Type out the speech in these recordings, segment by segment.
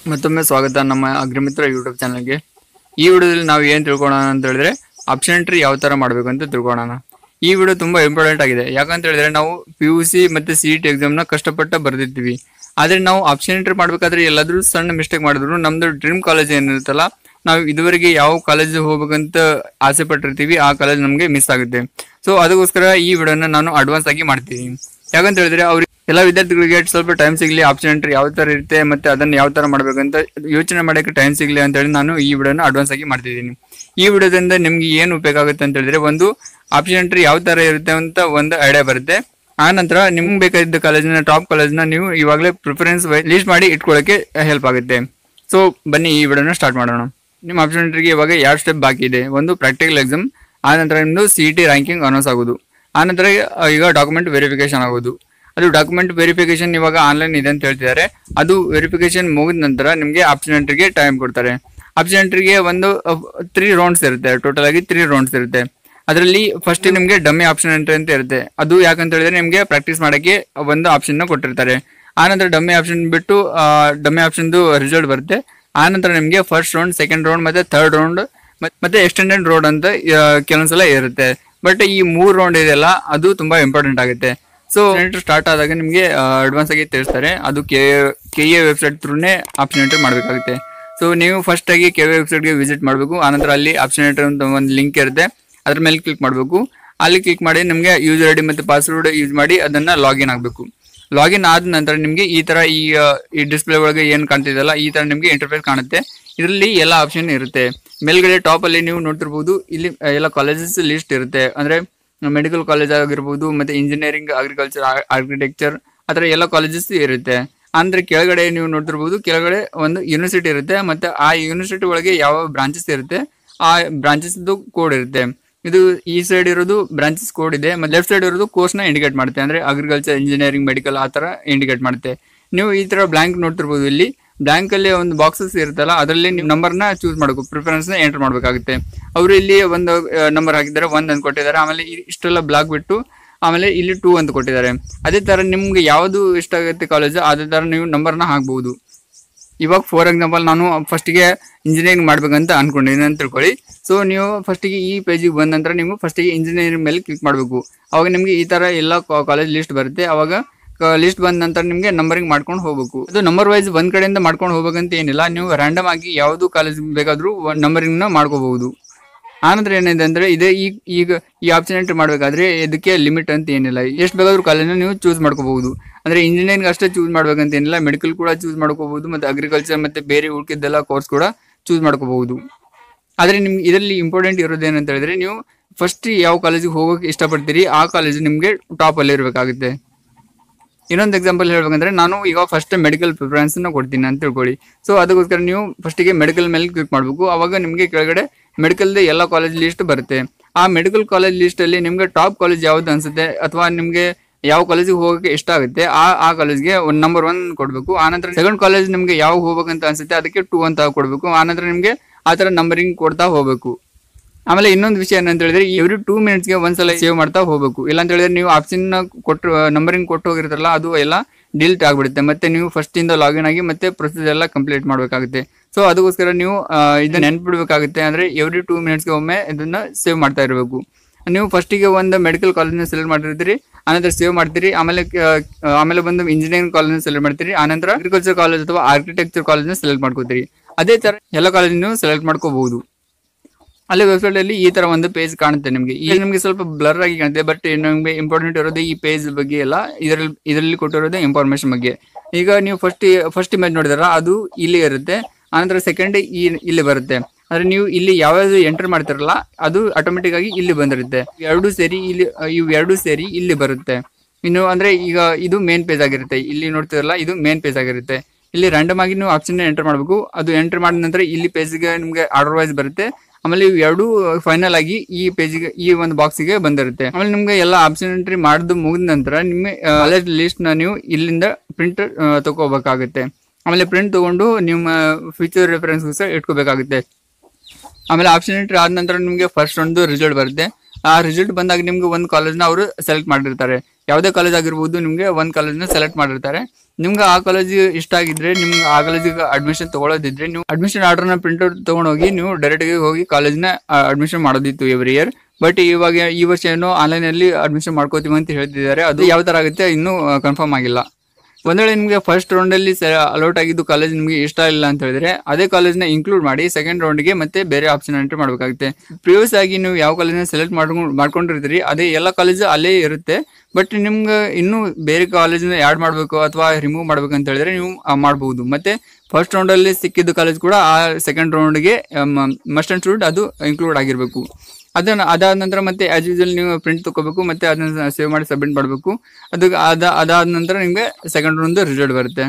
ಮತ್ತೊಮ್ಮೆ ಸ್ವಾಗತ ನಮ್ಮ ಅಗ್ರಿಮಿತ್ರ ಯೂಟ್ಯೂಬ್ ಚಾನಲ್ಗೆ ಈ ವಿಡಿಯೋದಲ್ಲಿ ನಾವು ಏನು ತಿಳ್ಕೊಳ್ಳೋಣ ಅಂತ ಹೇಳಿದ್ರೆ ಆಪ್ಷನ್ ಎಂಟ್ರಿ ಯಾವ ಥರ ಮಾಡಬೇಕು ಅಂತ ತಿಳ್ಕೊಳ್ಳೋಣ ಈ ವಿಡಿಯೋ ತುಂಬಾ ಇಂಪಾರ್ಟೆಂಟ್ ಆಗಿದೆ ಯಾಕಂತ ಹೇಳಿದ್ರೆ ನಾವು ಪಿ ಯು ಸಿ ಮತ್ತು ಸಿ ಇ ಟಿ ಎಕ್ಸಾಮ್ನ ಕಷ್ಟಪಟ್ಟ ಬರೆದಿರ್ತೀವಿ ಆದರೆ ನಾವು ಆಪ್ಷನ್ ಎಂಟ್ರಿ ಮಾಡಬೇಕಾದ್ರೆ ಎಲ್ಲಾದರೂ ಸಣ್ಣ ಮಿಸ್ಟೇಕ್ ಮಾಡಿದ್ರು ನಮ್ದು ಡ್ರೀಮ್ ಕಾಲೇಜ್ ಏನಿರುತ್ತಲ್ಲ ನಾವು ಇದುವರೆಗೆ ಯಾವ ಕಾಲೇಜ್ ಹೋಗ್ಬೇಕಂತ ಆಸೆ ಪಟ್ಟಿರ್ತೀವಿ ಆ ಕಾಲೇಜ್ ನಮಗೆ ಮಿಸ್ ಆಗುತ್ತೆ ಸೊ ಅದಕ್ಕೋಸ್ಕರ ಈ ವಿಡಿಯೋನ ನಾನು ಅಡ್ವಾನ್ಸ್ ಆಗಿ ಮಾಡ್ತೀನಿ ಯಾಕಂತ ಹೇಳಿದ್ರೆ ಅವ್ರಿಗೆ ಎಲ್ಲ ವಿದ್ಯಾರ್ಥಿಗಳಿಗೆ ಸ್ವಲ್ಪ ಟೈಮ್ ಸಿಗ್ಲಿ ಆಪ್ಷನ್ ಎಂಟ್ರಿ ಯಾವ ತರ ಇರುತ್ತೆ ಮತ್ತೆ ಅದನ್ನ ಯಾವ ತರ ಮಾಡ್ಬೇಕಂತ ಯೋಚನೆ ಮಾಡಕ್ಕೆ ಟೈಮ್ ಸಿಗ್ಲಿ ಅಂತ ಹೇಳಿ ನಾನು ಈ ವಿಡಿಯೋನ ಅಡ್ವಾನ್ಸ್ ಆಗಿ ಮಾಡ್ತಿದ್ದೀನಿ ಈ ವಿಡಿಯೋದಿಂದ ನಿಮ್ಗೆ ಏನು ಉಪಯೋಗ ಆಗುತ್ತೆ ಅಂತ ಹೇಳಿದ್ರೆ ಒಂದು ಆಪ್ಷನ್ ಎಂಟ್ರಿ ಯಾವ ತರ ಇರುತ್ತೆ ಅಂತ ಒಂದು ಐಡಿಯಾ ಬರುತ್ತೆ ಆ ನಂತರ ನಿಮ್ಗೆ ಬೇಕಾದ ಕಾಲೇಜಿನ ಟಾಪ್ ಕಾಲೇಜ್ನ ನೀವು ಇವಾಗಲೇ ಪ್ರಿಫರೆನ್ಸ್ ಲೀಸ್ಟ್ ಮಾಡಿ ಇಟ್ಕೊಳ್ಳೋಕೆ ಹೆಲ್ಪ್ ಆಗುತ್ತೆ ಸೊ ಬನ್ನಿ ಈ ವಿಡಿಯೋನ ಸ್ಟಾರ್ಟ್ ಮಾಡೋಣ ನಿಮ್ಮ ಆಪ್ಷನ್ ಎಂಟ್ರಿಗೆ ಇವಾಗ ಎರಡು ಸ್ಟೆಪ್ ಬಾಕಿ ಇದೆ ಒಂದು ಪ್ರಾಕ್ಟಿಕಲ್ ಎಕ್ಸಾಮ್ ಆ ನಂತರ ನಿಮ್ಮದು ಸಿ ಟಿ ರ್ಯಾಂಕಿಂಗ್ ಅನೌನ್ಸ್ ಆಗೋದು ಆ ನಂತರ ಆ, ಈಗ ಡಾಕ್ಯುಮೆಂಟ್ ವೆರಿಫಿಕೇಶನ್ ಆಗೋದು ಅದು ಡಾಕ್ಯುಮೆಂಟ್ ವೆರಿಫಿಕೇಶನ್ ಇವಾಗ ಆನ್ಲೈನ್ ಇದೆ ಅಂತ ಹೇಳ್ತಿದ್ದಾರೆ ಅದು ವೆರಿಫಿಕೇಶನ್ ಮುಗಿದ ನಂತರ ನಿಮಗೆ ಆಪ್ಷನ್ ಎಂಟ್ರಿಗೆ ಟೈಮ್ ಕೊಡ್ತಾರೆ ಆಪ್ಷನ್ ಎಂಟ್ರಿಗೆ ಒಂದು ತ್ರೀ ರೌಂಡ್ಸ್ ಇರುತ್ತೆ ಟೋಟಲ್ ಆಗಿ ತ್ರೀ ರೌಂಡ್ಸ್ ಇರುತ್ತೆ ಅದರಲ್ಲಿ ಫಸ್ಟ್ ನಿಮಗೆ ಡಮ್ಮಿ ಆಪ್ಷನ್ ಎಂಟ್ರಿ ಅಂತ ಇರುತ್ತೆ ಅದು ಯಾಕಂತ ಹೇಳಿದ್ರೆ ನಿಮಗೆ ಪ್ರಾಕ್ಟೀಸ್ ಮಾಡೋಕ್ಕೆ ಒಂದು ಆಪ್ಷನ್ ಕೊಟ್ಟಿರ್ತಾರೆ ಆನಂತರ ಡಮ್ಮಿ ಆಪ್ಷನ್ ಬಿಟ್ಟು ಡಮ್ಮಿ ಆಪ್ಷನ್ದು ರಿಸಲ್ಟ್ ಬರುತ್ತೆ ಆನಂತರ ನಿಮಗೆ ಫಸ್ಟ್ ರೌಂಡ್ ಸೆಕೆಂಡ್ ರೌಂಡ್ ಮತ್ತೆ ಥರ್ಡ್ ರೌಂಡ್ ಮತ್ತೆ ಎಕ್ಸ್ಟೆಂಡೆಡ್ ರೋಡ್ ಅಂತ ಆ, ಕೆಲವೊಂದ್ಸಲ ಇರುತ್ತೆ ಬಟ್ ಈ ಮೂರ್ ರೌಂಡ್ ಇದೆಯಲ್ಲ ಅದು ತುಂಬಾ ಇಂಪಾರ್ಟೆಂಟ್ ಆಗುತ್ತೆ ಸೊ ಸ್ಟಾರ್ಟ್ ಆದಾಗ ನಿಮಗೆ ಅಡ್ವಾನ್ಸ್ ಆಗಿ ತಿಳಿಸ್ತಾರೆ ಅದು ಕೆ ಕೆ ಎ ವೆಬ್ಸೈಟ್ ಥ್ರೂನೇ ಆಪ್ಷನ್ ಎಂಟ್ರಿ ಮಾಡಬೇಕಾಗುತ್ತೆ ಸೊ ನೀವು ಫಸ್ಟ್ ಆಗಿ ಕೆ ವೆಬ್ಸೈಟ್ಗೆ ವಿಸಿಟ್ ಮಾಡಬೇಕು ಆನಂತರ ಅಲ್ಲಿ ಆಪ್ಷನ್ ಎಂಟ್ರಿ ಅಂತ ಒಂದು ಲಿಂಕ್ ಇರುತ್ತೆ ಅದ್ರ ಮೇಲೆ ಕ್ಲಿಕ್ ಮಾಡಬೇಕು ಅಲ್ಲಿ ಕ್ಲಿಕ್ ಮಾಡಿ ನಿಮಗೆ ಯೂಸರ್ ಐ ಡಿ ಮತ್ತು ಪಾಸ್ವರ್ಡ್ ಯೂಸ್ ಮಾಡಿ ಅದನ್ನ ಲಾಗಿನ್ ಆಗಬೇಕು ಲಾಗಿನ್ ಆದ ನಂತರ ನಿಮಗೆ ಈ ತರ ಈ ಆ, ಈ ಡಿಸ್ಪ್ಲೇ ಒಳಗೆ ಏನು ಕಾಣ್ತಿದೆಯಲ್ಲ ಈ ತರ ನಿಮಗೆ ಇಂಟರ್ಫೇಸ್ ಕಾಣುತ್ತೆ ಇದರಲ್ಲಿ ಎಲ್ಲ ಆಪ್ಷನ್ ಇರುತ್ತೆ ಮೇಲ್ಗಡೆ ಟಾಪ್ ಅಲ್ಲಿ ನೀವು ನೋಡ್ತಿರ್ಬೋದು ಇಲ್ಲಿ ಆ, ಎಲ್ಲ ಕಾಲೇಜಸ್ ಲಿಸ್ಟ್ ಇರುತ್ತೆ ಅಂದ್ರೆ ಮೆಡಿಕಲ್ ಕಾಲೇಜ್ ಆಗಿರ್ಬೋದು ಮತ್ತೆ ಇಂಜಿನಿಯರಿಂಗ್ ಅಗ್ರಿಕಲ್ಚರ್ ಆರ್ಕಿಟೆಕ್ಚರ್ ಆ ಥರ ಎಲ್ಲ ಕಾಲೇಜಸ್ ಇರುತ್ತೆ ಅಂದ್ರೆ ಕೆಳಗಡೆ ನೀವು ನೋಡ್ತಿರ್ಬೋದು ಕೆಳಗಡೆ ಒಂದು ಯೂನಿವರ್ಸಿಟಿ ಇರುತ್ತೆ ಮತ್ತೆ ಆ ಯೂನಿವರ್ಸಿಟಿ ಒಳಗೆ ಯಾವ ಬ್ರಾಂಚಸ್ ಇರುತ್ತೆ ಆ ಬ್ರಾಂಚಸ್ ಕೋಡ್ ಇರುತ್ತೆ ಇದು ಈ ಸೈಡ್ ಇರೋದು ಬ್ರಾಂಚಸ್ ಕೋಡ್ ಇದೆ ಮತ್ತೆ ಲೆಫ್ಟ್ ಸೈಡ್ ಇರೋದು ಕೋರ್ಸ್ ನ ಇಂಡಿಕೇಟ್ ಮಾಡುತ್ತೆ ಅಂದ್ರೆ ಅಗ್ರಿಕಲ್ಚರ್ ಇಂಜಿನಿಯರಿಂಗ್ ಮೆಡಿಕಲ್ ಆ ತರ ಇಂಡಿಕೇಟ್ ಮಾಡುತ್ತೆ ನೀವು ಈ ತರ ಬ್ಲಾಂಕ್ ನೋಡ್ತಿರ್ಬೋದು ಇಲ್ಲಿ ಬ್ಲಾಂಕ್ ಅಲ್ಲಿ ಒಂದು ಬಾಕ್ಸಸ್ ಇರುತ್ತಲ್ಲ ಅದರಲ್ಲಿ ನೀವು ನಂಬರ್ ನ ಚೂಸ್ ಮಾಡಬೇಕು ಪ್ರಿಫರೆನ್ಸ್ ನ ಎಂಟರ್ ಮಾಡಬೇಕಾಗುತ್ತೆ ಅವರು ಇಲ್ಲಿ ಒಂದು ನಂಬರ್ ಹಾಕಿದ್ದಾರೆ ಒಂದ್ ಅಂತ ಕೊಟ್ಟಿದ್ದಾರೆ ಆಮೇಲೆ ಇ- ಇಷ್ಟೆಲ್ಲ ಬ್ಲಾಕ್ ಬಿಟ್ಟು ಆಮೇಲೆ ಇಲ್ಲಿ ಟೂ ಅಂತ ಕೊಟ್ಟಿದ್ದಾರೆ ಅದೇ ತರ ನಿಮ್ಗೆ ಯಾವುದು ಇಷ್ಟ ಆಗುತ್ತೆ ಕಾಲೇಜ್ ಅದೇ ತರ ನೀವು ನಂಬರ್ನ ಹಾಕ್ಬಹುದು ಇವಾಗ ಫಾರ್ ಎಕ್ಸಾಂಪಲ್ ನಾನು ಫಸ್ಟಿಗೆ ಇಂಜಿನಿಯರಿಂಗ್ ಮಾಡ್ಬೇಕಂತ ಅನ್ಕೊಂಡಿದ್ದೀನಿ ಅಂತ ತಿಳ್ಕೊಳ್ಳಿ ಸೊ ನೀವು ಫಸ್ಟಿಗೆ ಈ ಪೇಜಿಗೆ ಬಂದ ನಂತರ ನೀವು ಫಸ್ಟಿಗೆ ಇಂಜಿನಿಯರಿಂಗ್ ಮೇಲೆ ಕ್ಲಿಕ್ ಮಾಡಬೇಕು ಅವಾಗ ನಿಮಗೆ ಈ ತರ ಎಲ್ಲ ಕಾಲೇಜ್ ಲಿಸ್ಟ್ ಬರುತ್ತೆ ಅವಾಗ ಲಿಸ್ಟ್ ಬಂದ ನಂತರ ನಿಮಗೆ ನಂಬರಿಂಗ್ ಮಾಡ್ಕೊಂಡು ಹೋಗ್ಬೇಕು ಅದು ನಂಬರ್ ವೈಸ್ ಒಂದ್ ಕಡೆಯಿಂದ ಮಾಡ್ಕೊಂಡು ಹೋಗ್ಬೇಕಂತ ಏನಿಲ್ಲ ನೀವು ರ್ಯಾಂಡಮ್ ಆಗಿ ಯಾವುದು ಕಾಲೇಜ್ ಬೇಕಾದ್ರೂ ನಂಬರಿಂಗ್ ನ ಮಾಡ್ಕೋಬಹುದು ಆನಂತರ ಏನಿದೆ ಅಂದ್ರೆ ಇದೇ ಈಗ ಈಗ ಈ ಆಪ್ಷನ್ ಎಂಟ್ರಿ ಮಾಡಬೇಕಾದ್ರೆ ಇದಕ್ಕೆ ಲಿಮಿಟ್ ಅಂತ ಏನಿಲ್ಲ ಎಷ್ಟು ಬೇಕಾದ್ರೂ ಕಾಲೇಜ್ನ ನೀವು ಚೂಸ್ ಮಾಡ್ಕೋಬಹುದು ಅಂದ್ರೆ ಇಂಜಿನಿಯರಿಂಗ್ ಅಷ್ಟೇ ಚೂಸ್ ಮಾಡ್ಬೇಕಂತ ಏನಿಲ್ಲ ಮೆಡಿಕಲ್ ಕೂಡ ಚೂಸ್ ಮಾಡ್ಕೋಬಹುದು ಮತ್ತೆ ಅಗ್ರಿಕಲ್ಚರ್ ಮತ್ತೆ ಬೇರೆ ಉಳ್ಕಿದ್ದೆಲ್ಲ ಕೋರ್ಸ್ ಕೂಡ ಚೂಸ್ ಮಾಡ್ಕೋಬಹುದು ಆದ್ರೆ ನಿಮ್ಗೆ ಇದರಲ್ಲಿ ಇಂಪಾರ್ಟೆಂಟ್ ಇರೋದೇನಂತ ಹೇಳಿದ್ರೆ ನೀವು ಫಸ್ಟ್ ಯಾವ ಕಾಲೇಜಿಗೆ ಹೋಗೋಕೆ ಇಷ್ಟಪಡ್ತೀರಿ ಆ ಕಾಲೇಜ್ ನಿಮಗೆ ಟಾಪ್ ಅಲ್ಲಿ ಇರಬೇಕಾಗುತ್ತೆ ಇನ್ನೊಂದು ಎಕ್ಸಾಂಪಲ್ ಹೇಳ್ಬೇಕಂದ್ರೆ ನಾನು ಈಗ ಫಸ್ಟ್ ಮೆಡಿಕಲ್ ಪ್ರಿಫರೆನ್ಸ್ ನ ಕೊಡ್ತೀನಿ ಅಂತ ತಿಳ್ಕೊಳ್ಳಿ ಸೊ ಅದಕ್ಕೋಸ್ಕರ ನೀವು ಫಸ್ಟಿಗೆ ಮೆಡಿಕಲ್ ಮೇಲೆ ಕ್ಲಿಕ್ ಮಾಡಬೇಕು ಅವಾಗ ನಿಮಗೆ ಕೆಳಗಡೆ ಮೆಡಿಕಲ್ ಎಲ್ಲ ಕಾಲೇಜ್ ಲಿಸ್ಟ್ ಬರುತ್ತೆ ಆ ಮೆಡಿಕಲ್ ಕಾಲೇಜ್ ಲಿಸ್ಟ್ ಅಲ್ಲಿ ನಿಮ್ಗೆ ಟಾಪ್ ಕಾಲೇಜ್ ಯಾವ್ದು ಅನ್ಸುತ್ತೆ ಅಥವಾ ನಿಮ್ಗೆ ಯಾವ ಕಾಲೇಜಿಗೆ ಹೋಗೋಕೆ ಇಷ್ಟ ಆಗುತ್ತೆ ಆ ಆ ಕಾಲೇಜ್ಗೆ ಒಂದು ನಂಬರ್ ಒನ್ ಕೊಡಬೇಕು ಆನಂತರ ಸೆಕೆಂಡ್ ಕಾಲೇಜ್ ನಿಮ್ಗೆ ಯಾವ ಹೋಗ್ಬೇಕಂತ ಅನ್ಸುತ್ತೆ ಅದಕ್ಕೆ ಟೂ ಅಂತ ಕೊಡಬೇಕು ಆನಂತರ ನಿಮ್ಗೆ ಆ ಥರ ನಂಬರಿಂಗ್ ಕೊಡ್ತಾ ಹೋಗ್ಬೇಕು ಆಮೇಲೆ ಇನ್ನೊಂದು ವಿಷಯ ಏನಂತ ಹೇಳಿದ್ರೆ ಎವ್ರಿ ಟೂ ಮಿನಿಟ್ಸ್ಗೆ ಒಂದ್ಸಲ ಸೇವ್ ಮಾಡ್ತಾ ಹೋಗ್ಬೇಕು ಇಲ್ಲ ಅಂತ ಹೇಳಿದ್ರೆ ನೀವು ಆಪ್ಷನ್ ಕೊಟ್ಟು ನಂಬರಿಂಗ್ ಕೊಟ್ಟು ಹೋಗಿರ್ತಾರಲ್ಲ ಅದು ಎಲ್ಲ ಡಿಲೀಟ್ ಆಗ್ಬಿಡುತ್ತೆ ಮತ್ತೆ ನೀವು ಫಸ್ಟ್ ಇಂದ ಲಾಗಿನ್ ಆಗಿ ಮತ್ತೆ ಪ್ರೊಸೀಜರ್ ಎಲ್ಲ ಕಂಪ್ಲೀಟ್ ಮಾಡಬೇಕಾಗುತ್ತೆ ಸೊ ಅದಕ್ಕೋಸ್ಕರ ನೀವು ಆ, ಇದನ್ನ ನೆನ್ಪಿಡ್ಬೇಕಾಗುತ್ತೆ ಅಂದ್ರೆ ಎವ್ರಿ ಟೂ ಮಿನಿಟ್ಸ್ಗೆ ಒಮ್ಮೆ ಇದನ್ನ ಸೇವ್ ಮಾಡ್ತಾ ಇರಬೇಕು ನೀವು ಫಸ್ಟಿಗೆ ಒಂದು ಮೆಡಿಕಲ್ ಕಾಲೇಜ್ನ ಸೆಲೆಕ್ಟ್ ಮಾಡಿರ್ತೀರಿ ಆನಂತರ ಸೇವ್ ಮಾಡ್ತೀರಿ ಆಮೇಲೆ ಆ, ಆಮೇಲೆ ಬಂದು ಇಂಜಿನಿಯರಿಂಗ್ ಕಾಲೇಜ್ನ ಸೆಲೆಕ್ಟ್ ಮಾಡ್ತೀರಿ ಆನಂತರ ಅಗ್ರಿಕಲ್ಚರ್ ಕಾಲೇಜ್ ಅಥವಾ ಆರ್ಕಿಟೆಕ್ಚರ್ ಕಾಲೇಜ್ನ ಸೆಲೆಕ್ಟ್ ಮಾಡ್ಕೋತೀರಿ ಅದೇ ತರ ಎಲ್ಲ ಕಾಲೇಜ್ ನೀವು ಸೆಲೆಕ್ಟ್ ಮಾಡ್ಕೋಬಹುದು ಅಲ್ಲಿ ವೆಬ್ಸೈಟ್ ಅಲ್ಲಿ ಈ ತರ ಒಂದು ಪೇಜ್ ಕಾಣುತ್ತೆ ನಿಮಗೆ ಈಗ ನಿಮಗೆ ಸ್ವಲ್ಪ ಬ್ಲರ್ ಆಗಿ ಕಾಣುತ್ತೆ ಬಟ್ ನಿಮಗೆ ಇಂಪಾರ್ಟೆಂಟ್ ಇರೋದು ಈ ಪೇಜ್ ಬಗ್ಗೆ ಎಲ್ಲ ಇದರಲ್ಲಿ ಇದರಲ್ಲಿ ಕೊಟ್ಟಿರೋದು ಇನ್ಫಾರ್ಮೇಶನ್ ಬಗ್ಗೆ ಈಗ ನೀವು ಫಸ್ಟ್ ಫಸ್ಟ್ ಇಮೇಜ್ ನೋಡಿದಾರ ಅದು ಇಲ್ಲಿ ಇರುತ್ತೆ ಆನಂತರ ಸೆಕೆಂಡ್ ಈ ಇಲ್ಲಿ ಬರುತ್ತೆ ಅಂದ್ರೆ ನೀವು ಇಲ್ಲಿ ಯಾವ್ಯಾವ್ದು ಎಂಟರ್ ಮಾಡ್ತಿರಲ್ಲ ಅದು ಆಟೋಮೆಟಿಕ್ ಆಗಿ ಇಲ್ಲಿ ಬಂದಿರುತ್ತೆ ಎರಡು ಸೇರಿ ಇಲ್ಲಿ ಇವು ಎರಡು ಸೇರಿ ಇಲ್ಲಿ ಬರುತ್ತೆ ಇನ್ನು ಅಂದ್ರೆ ಈಗ ಇದು ಮೇನ್ ಪೇಜ್ ಆಗಿರುತ್ತೆ ಇಲ್ಲಿ ನೋಡ್ತಿರಲ್ಲ ಇದು ಮೇನ್ ಪೇಜ್ ಆಗಿರುತ್ತೆ ಇಲ್ಲಿ ರ್ಯಾಂಡಮ್ ಆಗಿ ನೀವು ಆಪ್ಷನ್ ಎಂಟರ್ ಮಾಡಬೇಕು ಅದು ಎಂಟರ್ ಮಾಡಿದ ನಂತರ ಇಲ್ಲಿ ಪೇಜ್ಗೆ ನಿಮಗೆ ಆರ್ಡರ್ ವೈಸ್ ಬರುತ್ತೆ ಆಮೇಲೆ ಇವು ಎರಡು ಫೈನಲ್ ಆಗಿ ಈ ಪೇಜ್ಗೆ ಈ ಒಂದು ಬಾಕ್ಸಿಗೆ ಬಂದಿರುತ್ತೆ ಆಮೇಲೆ ನಿಮ್ಗೆ ಎಲ್ಲ ಆಪ್ಷನ್ ಎಂಟ್ರಿ ಮಾಡಿದ ಮುಗಿದ ನಂತರ ನಿಮ್ಮ ಕಾಲೇಜ್ ಲಿಸ್ಟ್ ನ ನೀವು ಇಲ್ಲಿಂದ ಪ್ರಿಂಟ್ ತಗೋಬೇಕಾಗುತ್ತೆ ಆಮೇಲೆ ಪ್ರಿಂಟ್ ತಗೊಂಡು ನಿಮ್ಮ ಫ್ಯೂಚರ್ ರೆಫರೆನ್ಸ್ ಇಟ್ಕೋಬೇಕಾಗುತ್ತೆ ಆಮೇಲೆ ಆಪ್ಷನ್ ಎಂಟ್ರಿ ಆದ ನಂತರ ನಿಮಗೆ ಫಸ್ಟ್ ಒಂದು ರಿಸಲ್ಟ್ ಬರುತ್ತೆ ಆ ರಿಸಲ್ಟ್ ಬಂದಾಗ ನಿಮ್ಗೆ ಒಂದು ಕಾಲೇಜ್ನ ಅವರು ಸೆಲೆಕ್ಟ್ ಮಾಡಿರ್ತಾರೆ ಯಾವುದೇ ಕಾಲೇಜ್ ಆಗಿರ್ಬೋದು ನಿಮಗೆ ಒಂದು ಕಾಲೇಜ್ನ ಸೆಲೆಕ್ಟ್ ಮಾಡಿರ್ತಾರೆ ನಿಮ್ಗೆ ಆ ಕಾಲೇಜ್ ಇಷ್ಟ ಆಗಿದ್ರೆ ನಿಮ್ಗೆ ಆ ಕಾಲೇಜಿಗೆ ಅಡ್ಮಿಷನ್ ತಗೊಳ್ಳೋದಿದ್ರೆ ನೀವು ಅಡ್ಮಿಷನ್ ಆರ್ಡರ್ನ ಪ್ರಿಂಟ್ಔಟ್ ತೊಗೊಂಡೋಗಿ ನೀವು ಡೈರೆಕ್ಟ್ಗೆ ಹೋಗಿ ಕಾಲೇಜ್ನ ಅಡ್ಮಿಷನ್ ಮಾಡೋದಿತ್ತು ಎವ್ರಿ ಇಯರ್ ಬಟ್ ಇವಾಗ ಈ ವರ್ಷ ಏನೋ ಆನ್ಲೈನಲ್ಲಿ ಅಡ್ಮಿಷನ್ ಮಾಡ್ಕೋತೀವಿ ಅಂತ ಹೇಳ್ತಿದ್ದಾರೆ ಅದು ಯಾವ ಥರ ಆಗುತ್ತೆ ಇನ್ನೂ ಕನ್ಫರ್ಮ್ ಆಗಿಲ್ಲ ಒಂದ್ ವೇಳೆ ನಿಮಗೆ ಫಸ್ಟ್ ರೌಂಡಲ್ಲಿ ಅಲೌಟ್ ಆಗಿದ್ದು ಕಾಲೇಜ್ ನಿಮಗೆ ಇಷ್ಟ ಇಲ್ಲ ಅಂತ ಹೇಳಿದ್ರೆ ಅದೇ ಕಾಲೇಜ್ನ ಇನ್ಕ್ಲೂಡ್ ಮಾಡಿ ಸೆಕೆಂಡ್ ರೌಂಡ್ಗೆ ಮತ್ತೆ ಬೇರೆ ಆಪ್ಷನ್ ಎಂಟ್ರಿ ಮಾಡಬೇಕಾಗುತ್ತೆ ಪ್ರಿವಿಯಸ್ ಆಗಿ ನೀವು ಯಾವ ಕಾಲೇಜ್ನ ಸೆಲೆಕ್ಟ್ ಮಾಡ್ಕೊಂಡು ಮಾಡ್ಕೊಂಡಿರ್ತೀರಿ ಅದೇ ಎಲ್ಲ ಕಾಲೇಜ್ ಅಲ್ಲೇ ಇರುತ್ತೆ ಬಟ್ ನಿಮ್ಗೆ ಇನ್ನೂ ಬೇರೆ ಕಾಲೇಜ್ನ ಆ್ಯಡ್ ಮಾಡಬೇಕು ಅಥವಾ ರಿಮೂವ್ ಮಾಡ್ಬೇಕು ಅಂತ ಹೇಳಿದ್ರೆ ನೀವು ಆ, ಮಾಡ್ಬೋದು ಮತ್ತೆ ಫಸ್ಟ್ ರೌಂಡಲ್ಲಿ ಸಿಕ್ಕಿದ್ದು ಕಾಲೇಜ್ ಕೂಡ ಆ ಸೆಕೆಂಡ್ ರೌಂಡ್ಗೆ ಮಸ್ಟ್ ಅಂಡ್ ಶುಡ್ ಅದು ಇನ್ಕ್ಲೂಡ್ ಆಗಿರಬೇಕು ಅದನ್ನ ಅದಾದ ನಂತರ ಮತ್ತೆ ಆಸ್ ಯೂಸಲ್ ನೀವು ಪ್ರಿಂಟ್ ತಗೋಬೇಕು ಮತ್ತೆ ಅದನ್ನ ಸೇವ್ ಮಾಡಿ ಸಬ್ಮಿಟ್ ಮಾಡಬೇಕು ಅದು ಅದ ಅದಾದ ನಂತರ ನಿಮಗೆ ಸೆಕೆಂಡ್ ರೌಂಡ್ ರಿಸಲ್ಟ್ ಬರುತ್ತೆ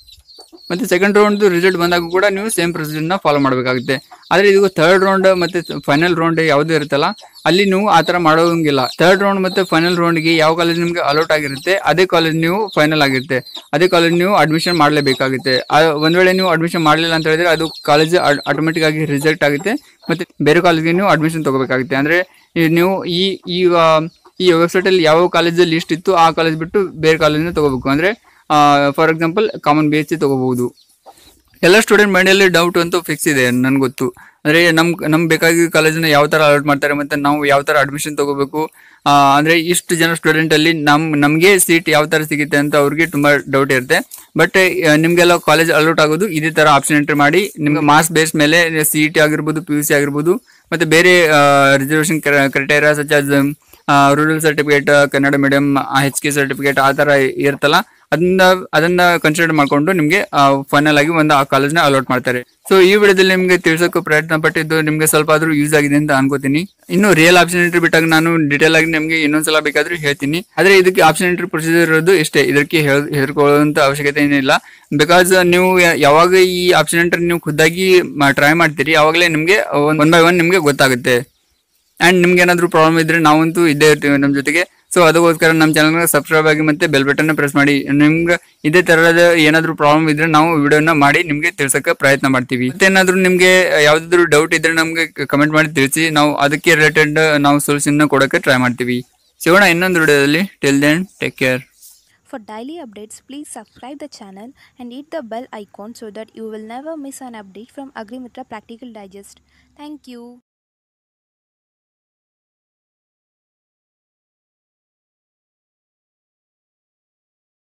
ಮತ್ತೆ ಸೆಕೆಂಡ್ ರೌಂಡ್ ರಿಸಲ್ಟ್ ಬಂದಾಗ ಕೂಡ ನೀವು ಸೇಮ್ ಪ್ರೊಸೀಜರ್ನ ಫಾಲೋ ಮಾಡಬೇಕಾಗುತ್ತೆ ಆದರೆ ಇದು ಥರ್ಡ್ ರೌಂಡ್ ಮತ್ತೆ ಫೈನಲ್ ರೌಂಡ್ ಯಾವ್ದು ಇರುತ್ತಲ್ಲ ಅಲ್ಲಿ ನೀವು ಆ ಥರ ಮಾಡೋಂಗಿಲ್ಲ ಥರ್ಡ್ ರೌಂಡ್ ಮತ್ತೆ ಫೈನಲ್ ರೌಂಡ್ಗೆ ಯಾವ ಕಾಲೇಜ್ ನಿಮಗೆ ಅಲೌಟ್ ಆಗಿರುತ್ತೆ ಅದೇ ಕಾಲೇಜ್ ನೀವು ಫೈನಲ್ ಆಗಿರುತ್ತೆ ಅದೇ ಕಾಲೇಜ್ ನೀವು ಅಡ್ಮಿಷನ್ ಮಾಡಲೇಬೇಕಾಗುತ್ತೆ ಒಂದ್ ವೇಳೆ ನೀವು ಅಡ್ಮಿಷನ್ ಮಾಡಲಿಲ್ಲ ಅಂತ ಹೇಳಿದ್ರೆ ಅದು ಕಾಲೇಜ್ ಆಟೋಮೆಟಿಕ್ ಆಗಿ ರಿಜೆಕ್ಟ್ ಆಗುತ್ತೆ ಮತ್ತೆ ಬೇರೆ ಕಾಲೇಜ್ಗೆ ನೀವು ಅಡ್ಮಿಷನ್ ತಗೋಬೇಕಾಗುತ್ತೆ ಅಂದ್ರೆ ಈ ನೀವು ಈ ಈಗ ಈ ವೆಬ್ಸೈಟ್ ಅಲ್ಲಿ ಯಾವ ಕಾಲೇಜ್ ಲಿಸ್ಟ್ ಇತ್ತು ಆ ಕಾಲೇಜ್ ಬಿಟ್ಟು ಬೇರೆ ಕಾಲೇಜ್ನ ತಗೋಬೇಕು ಅಂದ್ರೆ for example common B H C ತಗೋಬಹುದು ಎಲ್ಲ ಸ್ಟೂಡೆಂಟ್ ಮೈಂಡಲ್ಲಿ ಡೌಟ್ ಅಂತೂ ಫಿಕ್ಸ್ ಇದೆ ನನ್ಗೆ ಗೊತ್ತು ಅಂದ್ರೆ ನಮ್ ನಮ್ಗೆ ಬೇಕಾಗಿದ್ದ ಕಾಲೇಜನ್ನ ಯಾವ ತರ ಅಲಾಟ್ ಮಾಡ್ತಾರೆ ಮತ್ತೆ ನಾವು ಯಾವ ತರ ಅಡ್ಮಿಷನ್ ತಗೋಬೇಕು ಆ, ಅಂದ್ರೆ ಇಷ್ಟು ಜನ ಸ್ಟೂಡೆಂಟ್ ಅಲ್ಲಿ ನಮ್ ನಮ್ಗೆ ಸೀಟ್ ಯಾವ ತರ ಸಿಗುತ್ತೆ ಅಂತ ಅವ್ರಿಗೆ ತುಂಬಾ ಡೌಟ್ ಇರುತ್ತೆ ಬಟ್ ನಿಮ್ಗೆಲ್ಲ ಕಾಲೇಜ್ ಅಲೌಟ್ ಆಗೋದು ಇದೇ ತರ ಆಪ್ಷನ್ ಎಂಟ್ರಿ ಮಾಡಿ ನಿಮ್ಗೆ ಮಾರ್ಕ್ಸ್ ಬೇಸ್ ಮೇಲೆ ಸಿ ಇ ಟಿ ಆಗಿರ್ಬೋದು ಪಿ ಯು ಸಿ ಆಗಿರ್ಬೋದು ಮತ್ತೆ ಬೇರೆ reservation criteria such as rural certificate Kannada medium H K certificate ಆ ತರ ಇರುತ್ತಲ್ಲ ಅದನ್ನ ಅದನ್ನ ಕನ್ಸಿಡರ್ ಮಾಡ್ಕೊಂಡು ನಿಮ್ಗೆ ಫೈನಲ್ ಆಗಿ ಒಂದು ಆ ಕಾಲೇಜ್ನ ಅಲಾಟ್ ಮಾಡ್ತಾರೆ ಸೊ ಈ ವಿಡಿಯೋದಲ್ಲಿ ನಿಮ್ಗೆ ತಿಳ್ಸೋಕೆ ಪ್ರಯತ್ನ ಪಟ್ಟಿದ್ದು ನಿಮ್ಗೆ ಸ್ವಲ್ಪ ಆದ್ರೂ ಯೂಸ್ ಆಗಿದೆ ಅಂತ ಅನ್ಕೋತೀನಿ ಇನ್ನು ರಿಯಲ್ ಆಪ್ಷನ್ ಎಂಟ್ರಿ ಬಿಟ್ಟಾಗ ನಾನು ಡೀಟೇಲ್ ಆಗಿ ನಿಮ್ಗೆ ಇನ್ನೊಂದ್ಸಲ ಬೇಕಾದ್ರೂ ಹೇಳ್ತೀನಿ ಆದ್ರೆ ಇದಕ್ಕೆ ಆಪ್ಷನ್ ಎಂಟ್ರಿ ಪ್ರೊಸೀಜರ್ ಇರೋದು ಇಷ್ಟೇ ಇದಕ್ಕೆ ಹೆದ್- ಹೆದರ್ಕೊಳ್ಳುವಂತ ಅವಶ್ಯಕತೆ ಏನಿಲ್ಲ ಬಿಕಾಸ್ ನೀವು ಯ- ಯಾವಾಗ ಈ ಆಪ್ಷನ್ ಎಂಟ್ರಿ ನೀವು ಖುದ್ದಾಗಿ ಟ್ರೈ ಮಾಡ್ತೀರಿ ಅವಾಗಲೇ ನಿಮ್ಗೆ ಒನ್ ಬೈ ಒನ್ ನಿಮ್ಗೆ ಗೊತ್ತಾಗುತ್ತೆ ಅಂಡ್ ನಿಮ್ಗೆ ಏನಾದ್ರು ಪ್ರಾಬ್ಲಮ್ ಇದ್ರೆ ನಾವಂತೂ ಇದ್ದೇ ಇರ್ತೀವಿ ನಮ್ಮ ಜೊತೆಗೆ ಸೊ ಅದಕ್ಕೋಸ್ಕರ ನಮ್ಮ ಚಾನಲ್ಗೆ ಸಬ್ಸ್ಕ್ರೈಬ್ ಆಗಿ ಮತ್ತೆ ಬೆಲ್ ಬಟನ್ ಪ್ರೆಸ್ ಮಾಡಿ ನಿಮ್ಗೆ ಇದೇ ತರಹದ ಏನಾದ್ರು ಪ್ರಾಬ್ಲಮ್ ಇದ್ರೆ ನಾವು ವಿಡಿಯೋನ ಮಾಡಿ ನಿಮ್ಗೆ ತಿಳ್ಸಕ್ಕೆ ಪ್ರಯತ್ನ ಮಾಡ್ತೀವಿ ಮತ್ತೇನಾದ್ರೂ ನಿಮ್ಗೆ ಯಾವ್ದಾದ್ರು ಡೌಟ್ ಇದ್ರೆ ನಮ್ಗೆ ಕಮೆಂಟ್ ಮಾಡಿ ತಿಳಿಸಿ ನಾವು ಅದಕ್ಕೆ ರಿಲೇಟೆಡ್ ನಾವು ಸೊಲ್ಯೂಷನ್ ಕೊಡಕ್ಕೆ ಟ್ರೈ ಮಾಡ್ತೀವಿ ಸಿಗೋಣ ಇನ್ನೊಂದು ವಿಡಿಯೋದಲ್ಲಿ till then take care For daily updates, please subscribe the channel and hit the bell icon so that you will never miss an update from AgriMitra Practical Digest. Thank you.